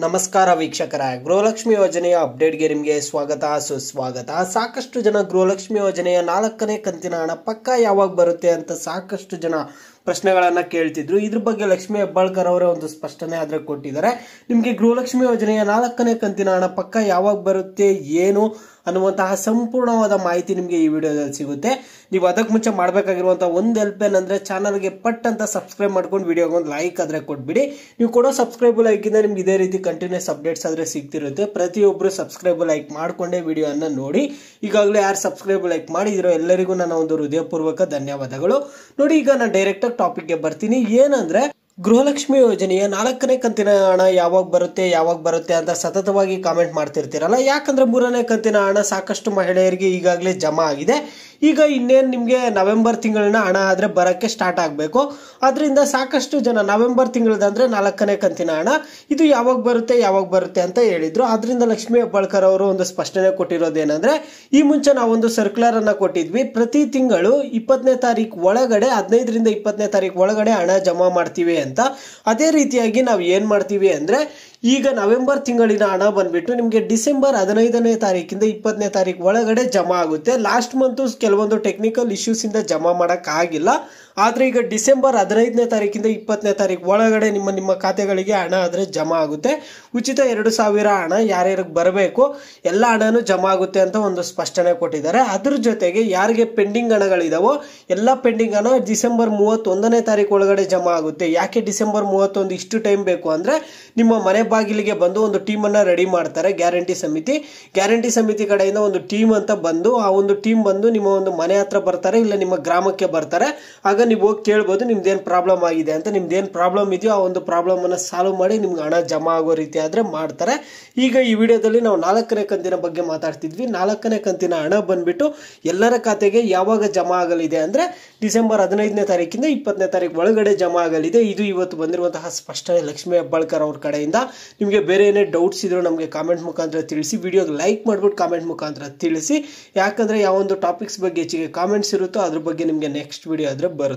ನಮಸ್ಕಾರ ವೀಕ್ಷಕರ ಗೃಹಲಕ್ಷ್ಮಿ ಯೋಜನೆಯ ಅಪ್ಡೇಟ್ಗೆ ನಿಮಗೆ ಸ್ವಾಗತ ಸುಸ್ವಾಗತ ಸಾಕಷ್ಟು ಜನ ಗೃಹಲಕ್ಷ್ಮಿ ಯೋಜನೆಯ ನಾಲ್ಕನೇ ಕಂತಿನ ಹಣ ಪಕ್ಕ ಯಾವಾಗ ಬರುತ್ತೆ ಅಂತ ಸಾಕಷ್ಟು ಜನ ಪ್ರಶ್ನೆಗಳನ್ನ ಕೇಳ್ತಿದ್ರು ಇದ್ರ ಬಗ್ಗೆ ಲಕ್ಷ್ಮಿ ಹೆಬ್ಬಾಳ್ಕರ್ ಅವರೇ ಒಂದು ಸ್ಪಷ್ಟನೆ ಆದ್ರೆ ಕೊಟ್ಟಿದ್ದಾರೆ ನಿಮಗೆ ಗೃಹಲಕ್ಷ್ಮಿ ಯೋಜನೆಯ ನಾಲ್ಕನೇ ಕಂತಿನ ಹಣ ಪಕ್ಕ ಯಾವಾಗ ಬರುತ್ತೆ ಏನು ಅನ್ನುವಂತಹ ಸಂಪೂರ್ಣವಾದ ಮಾಹಿತಿ ನಿಮಗೆ ಈ ವಿಡಿಯೋದಲ್ಲಿ ಸಿಗುತ್ತೆ ನೀವು ಅದಕ್ಕೆ ಮುಂಚೆ ಮಾಡಬೇಕಾಗಿರುವಂತಹ ಒಂದು ಹೆಲ್ಪ್ ಏನಂದ್ರೆ ಚಾನಲ್ಗೆ ಪಟ್ ಅಂತ ಸಬ್ಸ್ಕ್ರೈಬ್ ಮಾಡ್ಕೊಂಡು ವಿಡಿಯೋಗೆ ಒಂದು ಲೈಕ್ ಆದ್ರೆ ಕೊಟ್ಬಿಡಿ ನೀವು ಕೊಡೋ ಸಬ್ಸ್ಕ್ರೈಬ್ ಲೈಕ್ ಇಂದ ನಿಮ್ಗೆ ಇದೇ ರೀತಿ ಕಂಟಿನ್ಯೂಸ್ ಅಪ್ಡೇಟ್ಸ್ ಆದ್ರೆ ಸಿಗ್ತಿರುತ್ತೆ ಪ್ರತಿಯೊಬ್ಬರು ಸಬ್ಸ್ಕ್ರೈಬ್ ಲೈಕ್ ಮಾಡ್ಕೊಂಡೇ ವಿಡಿಯೋನ ನೋಡಿ ಈಗಾಗಲೇ ಯಾರು ಸಬ್ಸ್ಕ್ರೈಬ್ ಲೈಕ್ ಮಾಡಿದಿರೋ ಎಲ್ಲರಿಗೂ ನನ್ನ ಒಂದು ಹೃದಯಪೂರ್ವಕ ಧನ್ಯವಾದಗಳು ನೋಡಿ ಈಗ ನಾನು ಡೈರೆಕ್ಟ್ ಟಾಪಿಕ್ಗೆ ಬರ್ತೀನಿ ಏನಂದ್ರೆ ಗೃಹಲಕ್ಷ್ಮಿ ಯೋಜನೆಯ ನಾಲ್ಕನೇ ಕಂತಿನ ಹಣ ಯಾವಾಗ ಬರುತ್ತೆ ಯಾವಾಗ ಬರುತ್ತೆ ಅಂತ ಸತತವಾಗಿ ಕಾಮೆಂಟ್ ಮಾಡ್ತಿರ್ತೀರಲ್ಲ ಯಾಕಂದ್ರೆ ಮೂರನೇ ಕಂತಿನ ಹಣ ಸಾಕಷ್ಟು ಮಹಿಳೆಯರಿಗೆ ಈಗಾಗಲೇ ಜಮಾ ಆಗಿದೆ ಈಗ ಇನ್ನೇನು ನಿಮಗೆ ನವೆಂಬರ್ ತಿಂಗಳಿನ ಹಣ ಆದರೆ ಬರೋಕ್ಕೆ ಸ್ಟಾರ್ಟ್ ಆಗಬೇಕು ಅದರಿಂದ ಸಾಕಷ್ಟು ಜನ ನವೆಂಬರ್ ತಿಂಗಳದಂದ್ರೆ ನಾಲ್ಕನೇ ಕಂತಿನ ಹಣ ಇದು ಯಾವಾಗ ಬರುತ್ತೆ ಯಾವಾಗ ಬರುತ್ತೆ ಅಂತ ಹೇಳಿದ್ರು ಅದರಿಂದ ಲಕ್ಷ್ಮೀ ಹೆಬ್ಬಾಳ್ಕರ್ ಅವರು ಒಂದು ಸ್ಪಷ್ಟನೆ ಕೊಟ್ಟಿರೋದೇನೆಂದ್ರೆ ಈ ಮುಂಚೆ ನಾವೊಂದು ಸರ್ಕ್ಯುಲರ್ ಅನ್ನ ಕೊಟ್ಟಿದ್ವಿ ಪ್ರತಿ ತಿಂಗಳು ಇಪ್ಪತ್ತನೇ ತಾರೀಕು ಒಳಗಡೆ ಹದಿನೈದರಿಂದ ಇಪ್ಪತ್ತನೇ ತಾರೀಕು ಒಳಗಡೆ ಹಣ ಜಮಾ ಮಾಡ್ತೀವಿ ಅಂತ ಅದೇ ರೀತಿಯಾಗಿ ನಾವು ಏನು ಮಾಡ್ತೀವಿ ಅಂದ್ರೆ ಈಗ ನವೆಂಬರ್ ತಿಂಗಳಿನ ಹಣ ಬಂದ್ಬಿಟ್ಟು ನಿಮಗೆ ಡಿಸೆಂಬರ್ ಹದಿನೈದನೇ ತಾರೀಕಿಂದ ಇಪ್ಪತ್ತನೇ ತಾರೀಕು ಒಳಗಡೆ ಜಮಾ ಆಗುತ್ತೆ ಲಾಸ್ಟ್ ಮಂತು ಕೆಲವೊಂದು ಟೆಕ್ನಿಕಲ್ ಇಶ್ಯೂಸ್ ಇಂದ ಜಮಾ ಮಾಡಕ್ ಆಗಿಲ್ಲ ಆದ್ರೆ ಈಗ ಡಿಸೆಂಬರ್ ಹದಿನೈದನೇ ತಾರೀಕಿಂದ ಇಪ್ಪತ್ತನೇ ತಾರೀಕು ಒಳಗಡೆ ನಿಮ್ಮ ನಿಮ್ಮ ಖಾತೆಗಳಿಗೆ ಹಣ ಆದ್ರೆ ಜಮಾ ಆಗುತ್ತೆ ಉಚಿತ ಎರಡು ಸಾವಿರ ಹಣ ಯಾರ್ಯಾರಿಗೆ ಬರಬೇಕು ಎಲ್ಲ ಹಣನೂ ಜಮಾ ಆಗುತ್ತೆ ಅಂತ ಒಂದು ಸ್ಪಷ್ಟನೆ ಕೊಟ್ಟಿದ್ದಾರೆ ಅದ್ರ ಜೊತೆಗೆ ಯಾರಿಗೆ ಪೆಂಡಿಂಗ್ ಹಣಗಳಿದಾವೋ ಎಲ್ಲ ಪೆಂಡಿಂಗ್ ಹಣ ಡಿಸೆಂಬರ್ ಮೂವತ್ತೊಂದನೇ ತಾರೀಕು ಒಳಗಡೆ ಜಮಾ ಆಗುತ್ತೆ ಯಾಕೆ ಡಿಸೆಂಬರ್ ಮೂವತ್ತೊಂದು ಇಷ್ಟು ಟೈಮ್ ಬೇಕು ಅಂದ್ರೆ ನಿಮ್ಮ ಮನೆ ಬಾಗಿಲಿಗೆ ಬಂದು ಒಂದು ಟೀಮ್ ಅನ್ನ ರೆಡಿ ಮಾಡ್ತಾರೆ ಗ್ಯಾರಂಟಿ ಸಮಿತಿ ಗ್ಯಾರಂಟಿ ಸಮಿತಿ ಕಡೆಯಿಂದ ಒಂದು ಟೀಮ್ ಅಂತ ಬಂದು ಆ ಒಂದು ಟೀಮ್ ಬಂದು ನಿಮ್ಮ ಒಂದು ಮನೆ ಹತ್ರ ಬರ್ತಾರೆ ಇಲ್ಲ ನಿಮ್ಮ ಗ್ರಾಮಕ್ಕೆ ಬರ್ತಾರೆ ಆಗ ನೀವು ಹೋಗಿ ಕೇಳ್ಬೋದು ನಿಮ್ದೇನು ಪ್ರಾಬ್ಲಮ್ ಆಗಿದೆ ಅಂತ ನಿಮ್ದೇನು ಪ್ರಾಬ್ಲಮ್ ಇದೆಯೋ ಆ ಒಂದು ಪ್ರಾಬ್ಲಮ್ ಅನ್ನ ಸಾಲ್ವ್ ಮಾಡಿ ನಿಮ್ಗೆ ಹಣ ಜಮಾ ಆಗೋ ರೀತಿ ಆದ್ರೆ ಮಾಡ್ತಾರೆ ಈಗ ಈ ವಿಡಿಯೋದಲ್ಲಿ ನಾವು ನಾಲ್ಕನೇ ಕಂತಿನ ಬಗ್ಗೆ ಮಾತಾಡ್ತಿದ್ವಿ ನಾಲ್ಕನೇ ಕಂತಿನ ಹಣ ಬಂದ್ಬಿಟ್ಟು ಎಲ್ಲರ ಖಾತೆಗೆ ಯಾವಾಗ ಜಮಾ ಆಗಲಿದೆ ಅಂದ್ರೆ ಡಿಸೆಂಬರ್ ಹದಿನೈದನೇ ತಾರೀಕಿಂದ ಇಪ್ಪತ್ತನೇ ತಾರೀಕು ಒಳಗಡೆ ಜಮಾ ಆಗಲಿದೆ ಇದು ಇವತ್ತು ಬಂದಿರುವಂತಹ ಸ್ಪಷ್ಟನೆ ಲಕ್ಷ್ಮೀ ಹೆಬ್ಬಾಳ್ಕರ್ ಅವ್ರ ಕಡೆಯಿಂದ ನಿಮಗೆ ಬೇರೆ ಏನೇ ಡೌಟ್ಸ್ ಇದ್ರು ನಮಗೆ ಕಾಮೆಂಟ್ ಮುಖಾಂತರ ತಿಳಿಸಿ ವಿಡಿಯೋಗೆ ಲೈಕ್ ಮಾಡ್ಬಿಟ್ಟು ಕಾಮೆಂಟ್ ಮುಖಾಂತರ ತಿಳಿಸಿ ಯಾಕಂದ್ರೆ ಯಾವೊಂದು ಟಾಪಿಕ್ಸ್ ಬಗ್ಗೆ ಹೆಚ್ಚಿಗೆ ಕಾಮೆಂಟ್ಸ್ ಇರುತ್ತೋ ಅದ್ರ ಬಗ್ಗೆ ನಿಮಗೆ ನೆಕ್ಸ್ಟ್ ವಿಡಿಯೋ ಆದ್ರೆ ಬರುತ್ತೆ